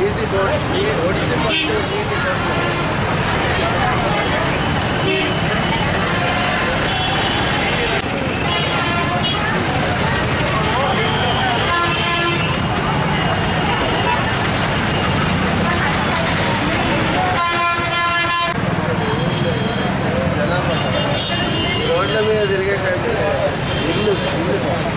నీటి రోడ్ ఒడిసి పట్టు నీటి రోడ్డు జనాభా రోడ్ల మీద తిరిగేటట్టు ఇల్లు ఇల్లు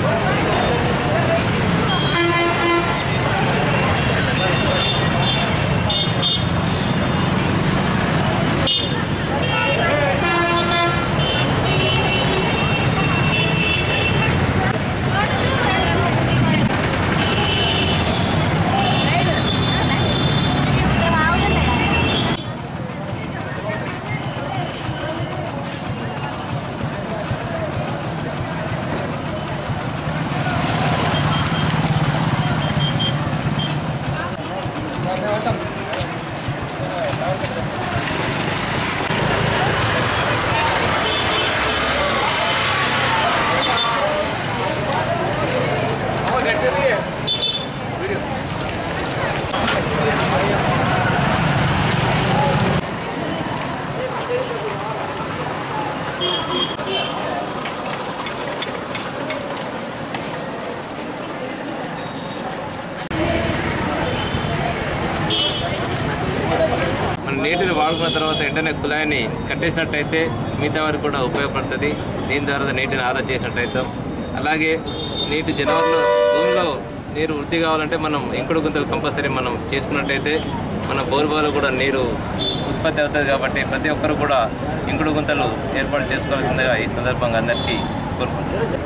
మన నీటిని వాడుకున్న తర్వాత వెంటనే కుళాయిని కట్టేసినట్టయితే మిగతా వారికి కూడా ఉపయోగపడుతుంది దీని ద్వారా నీటిని ఆదా చేసినట్టయితే అలాగే నీటి జనవరిలో భూమిలో నీరు వృద్ధి కావాలంటే మనం ఇంకుడు గుంతలు కంపల్సరీ మనం చేసుకున్నట్టయితే మన బోర్బాలు కూడా నీరు ఉత్పత్తి అవుతుంది కాబట్టి ప్రతి ఒక్కరు కూడా ఇంకుడు గుంతలు ఏర్పాటు చేసుకోవాల్సిందిగా ఈ సందర్భంగా అందరికీ కోరుకుంటున్నాను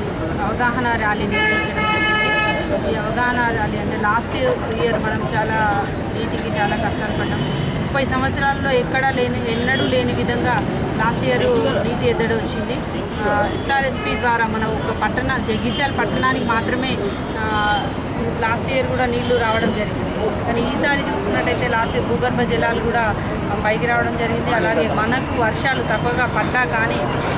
అవగాహన ర్యాలీ నిర్వహించడం జరిగింది ఈ అవగాహన ర్యాలీ అంటే లాస్ట్ ఇయర్ మనం చాలా నీటికి చాలా కష్టాలు పడ్డాం ముప్పై సంవత్సరాల్లో ఎక్కడా లేని ఎన్నడూ లేని విధంగా లాస్ట్ ఇయర్ నీటి ఎద్దడి వచ్చింది ఎస్ఆర్ఎస్పి ద్వారా మన ఒక పట్టణ జగిత్యాల పట్టణానికి మాత్రమే ఆ, లాస్ట్ ఇయర్ కూడా నీళ్లు రావడం జరిగింది కానీ ఈసారి చూసుకున్నట్టయితే లాస్ట్ ఇయర్ భూగర్భ జలాలు కూడా ఆ, పైకి రావడం జరిగింది అలాగే మనకు వర్షాలు తక్కువగా పడ్డా కానీ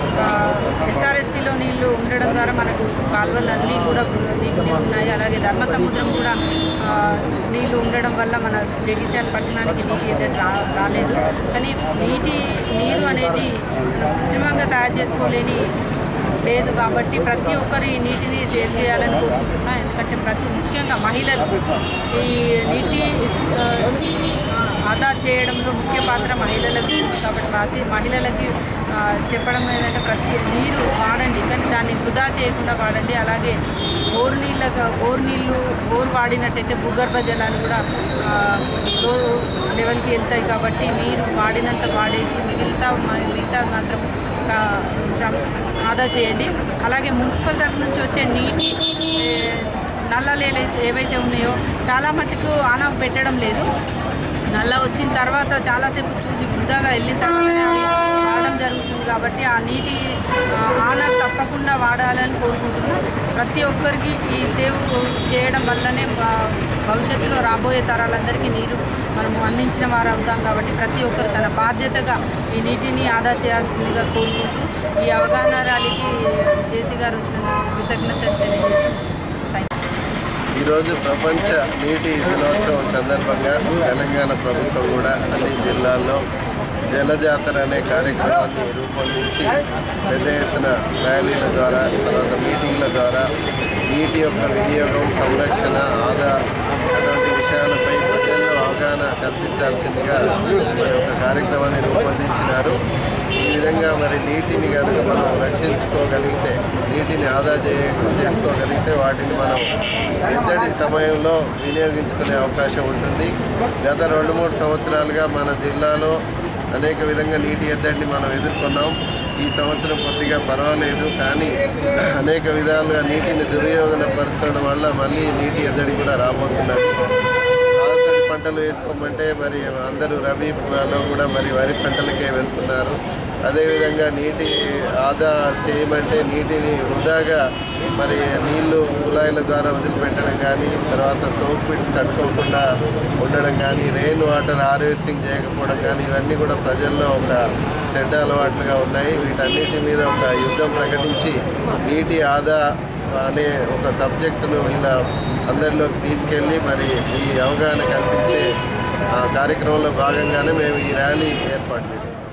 ఎస్ఆర్ఎస్పిలో నీళ్లు ఉండడం ద్వారా మనకు కాలువలు అన్నీ కూడా నిండి ఉన్నాయి అలాగే ధర్మ సముద్రం కూడా ఆ, నీళ్లు ఉండడం వల్ల మన జగిత్యాల పట్టణానికి నీటి ఎదురు రా రాలేదు కానీ నీటి నీరు అనేది మనం కృత్రిమంగా తయారు చేసుకోలేని లేదు కాబట్టి ప్రతి ఒక్కరు ఈ నీటిని సేవ్ చేయాలని కోరుకుంటున్నా ఎందుకంటే ప్రతి ముఖ్యంగా మహిళలు ఈ నీటి ఆ, ఆదా చేయడంలో ముఖ్య పాత్ర మహిళలకు ఉంది కాబట్టి ప్రతి మహిళలకి ఆ, చెప్పడం ఏంటంటే ప్రతి నీరు వాడండి కానీ దాన్ని వృధా చేయకుండా వాడండి అలాగే బోరు నీళ్ళ బోరు నీళ్ళు బోరు వాడినట్టయితే భూగర్భ జలాలు కూడా ఆ, లో లెవెల్కి వెళ్తాయి కాబట్టి నీరు వాడినంత వాడేసి మిగతా మిగతా మాత్రం ఒక శ్రమ- ఆదా చేయండి అలాగే మున్సిపల్ తరఫు నుంచి వచ్చే నీటి ఏ, నల్లలు ఏలైతే ఏవైతే ఉన్నాయో చాలా మట్టుకు ఆన పెట్టడం లేదు నల్ల వచ్చిన తర్వాత చాలాసేపు చూసి వృధాగా వెళ్ళిన తర్వాతనే అవి వాడడం జరుగుతుంది కాబట్టి ఆ నీటి ఆ, ఆన తప్పకుండా వాడాలని కోరుకుంటున్నాం ప్రతి ఒక్కరికి ఈ సేవ్ చేయడం వల్లనే భ- భవిష్యత్తులో రాబోయే తరాలందరికీ నీరు మనం అందించిన వారు అవుతాం కాబట్టి ప్రతి ఒక్కరు తన బాధ్యతగా ఈ నీటిని ఆదా చేయాల్సిందిగా కోరుకుంటూ ఈ అవగాహన ర్యాలీకి జేసీ గారు వచ్చినందుకు కృతజ్ఞతలు తెలియజేస్తున్నాను థ్యాంక్ యూ ఈరోజు ప్రపంచ నీటి దినోత్సవం సందర్భంగా తెలంగాణ ప్రభుత్వం కూడా అన్ని జిల్లాల్లో జలజాతర అనే కార్యక్రమాన్ని రూపొందించి పెద్ద ఎత్తున ర్యాలీల ద్వారా తర్వాత మీటింగ్ల ద్వారా నీటి యొక్క వినియోగం సంరక్షణ ఆదా అటువంటి విషయాలపై ప్రజల్లో అవగాహన కల్పించాల్సిందిగా మరి ఒక కార్యక్రమాన్ని రూపొందించినారు ఈ విధంగా మరి నీటిని కనుక మనం రక్షించుకోగలిగితే నీటిని ఆదా చే చేసుకోగలిగితే వాటిని మనం ఎద్దడి సమయంలో వినియోగించుకునే అవకాశం ఉంటుంది గత రెండు మూడు సంవత్సరాలుగా మన జిల్లాలో అనేక విధంగా నీటి ఎద్దడిని మనం ఎదుర్కొన్నాం ఈ సంవత్సరం కొద్దిగా పర్వాలేదు కానీ అనేక విధాలుగా నీటిని దుర్యోగపరచడం వల్ల మళ్ళీ నీటి ఎద్దడి కూడా రాబోతున్నది ఆరుతడి పంటలు వేసుకోమంటే మరి అందరూ రబీలో కూడా మరి వరి పంటలకే వెళ్తున్నారు అదేవిధంగా నీటి ఆదా చేయమంటే నీటిని వృధాగా మరి నీళ్లు కుళాయిల ద్వారా వదిలిపెట్టడం కానీ తర్వాత సోప్ పిట్స్ కట్టుకోకుండా ఉండడం కానీ రెయిన్ వాటర్ హార్వెస్టింగ్ చేయకపోవడం కానీ ఇవన్నీ కూడా ప్రజల్లో ఒక చెడ్డ అలవాట్లుగా ఉన్నాయి వీటన్నిటి మీద ఒక యుద్ధం ప్రకటించి నీటి ఆదా అనే ఒక సబ్జెక్టును వీళ్ళ అందరిలోకి తీసుకెళ్ళి మరి ఈ అవగాహన కల్పించే ఆ, కార్యక్రమంలో భాగంగానే మేము ఈ ర్యాలీ ఏర్పాటు చేస్తాం